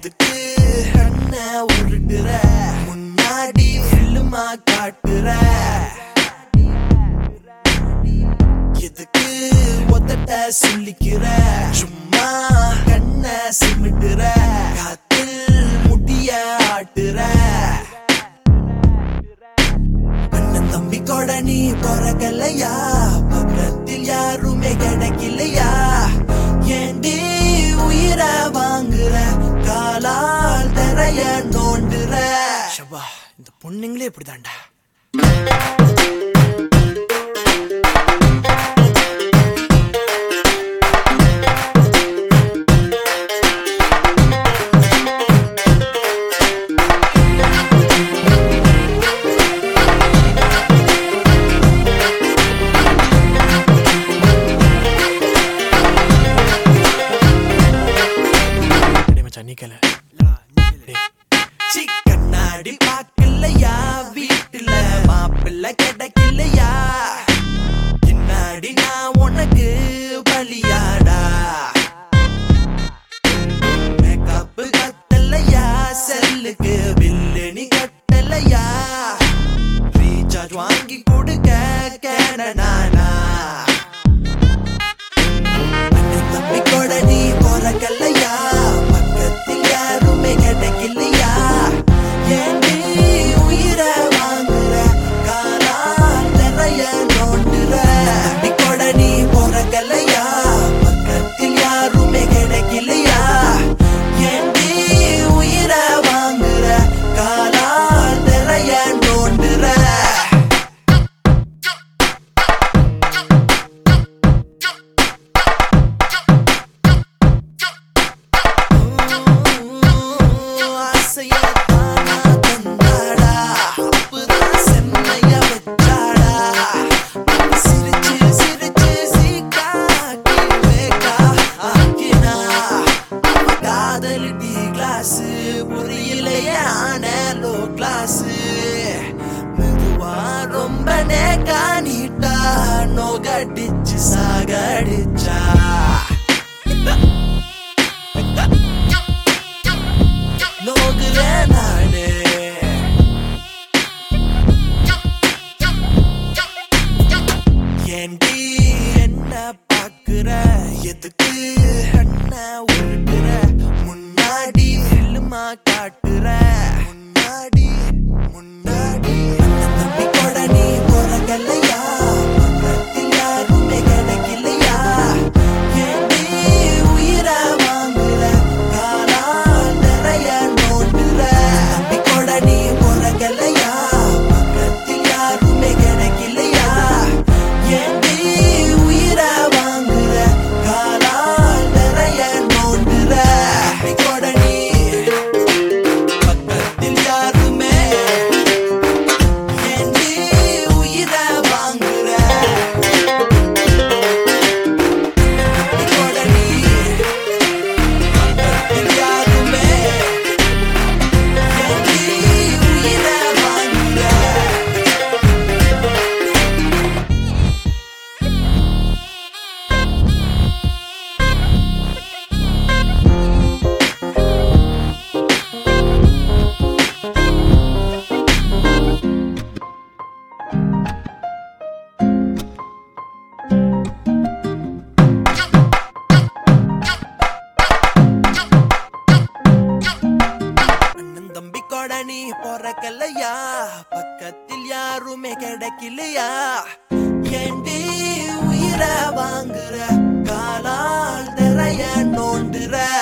எதுக்கு கண்ண உருட்டுற முன்னாடி ஃபில்லுமா காட்டுற எதுக்கு ஒத்தட்ட சொல்லிக்கிற சும்மா கண்ண சிமிட்டுற காத்தில் முடிய ஆட்டுற அண்ணன் தம்பி கூட நீ பிறக்கலையா பக்கத்தில் யாருமே கிடைக்கலையா ஏண்டி உயிர வாங்குற காலால் தரைய நோண்டுற ஷபா இந்த பொண்ணுங்களே இப்படிதான்டா டேய் மச்சான் நீ கேளு சி கண்ணாடி பாக்கலையா வீட்டுல மாப்பிள்ளை கிடைக்கலையா பின்னாடி நான் உனக்கு பலியாடா மேக்கப் கட்டலையா செல்லுக்கு பில்லு நீ கட்டலையா ரீசார்ஜ் வாங்கி கொடுக்க கேனடானா அண்ணன் தம்பி கூட நீ பிறக்கலையா பக்கத்தில் யாருமே கிடைக்கலையா ஏண்டி உயிர வாங்குற காலால் நிறைய நோண்டுற தம்பி கூட நீ பிறக்கலையா பக்கத்தில் யாருமே கிடைக்கலையா ஏண்டி உயிர வாங்குற காலால் நிறைய நோண்டுற ஆசையத்தானா தந்தாடா அப்பதான் செம்மைய வச்சாடா சிரிச்சு சிரிச்சு சீக்காக்கி வேக்கா ஆக்கினா அவ காதல் டி கிளாஸ் புரியலையே ஆனலோ கிளாஸ் மெதுவா ரொம்ப நேக்கா நீட்டா நோகடிச்சு சாகடிச்சா நோகுற நானே ஏண்டி என்ன பாக்குற எதுக்கு கண்ண உருட்டுற முன்னாடி ஃபில்லுமா காட்டுற முன்னாடி முன்னாடி அண்ணன் தம்பி கூட நீ பிறக்கலையா பக்கத்தில் யாருமே கிடைக்கலையா ஏண்டி உயிர வாங்குற காலால் நிறைய நோண்டுற தம்பி கூட நீ பிறக்கலையா பக்கத்தில் யாருமே கிடைக்கலையா ஏண்டி உயிர வாங்குற காலால் நிறைய நோண்டுற தம்பி கூட நீ பக்கத்தில் யாருமே ஏண்டி உயிர வாங்குற தம்பி கூட நீ பக்கத்தில் யாருமே ஏண்டி உயிர வாங்குற அண்ணன் தம்பி கூட நீ பிறக்கலையா பக்கத்தில் யாருமே கிடைக்கலையா ஏண்டி உயிர வாங்குற காலால் நிறைய நோண்டுற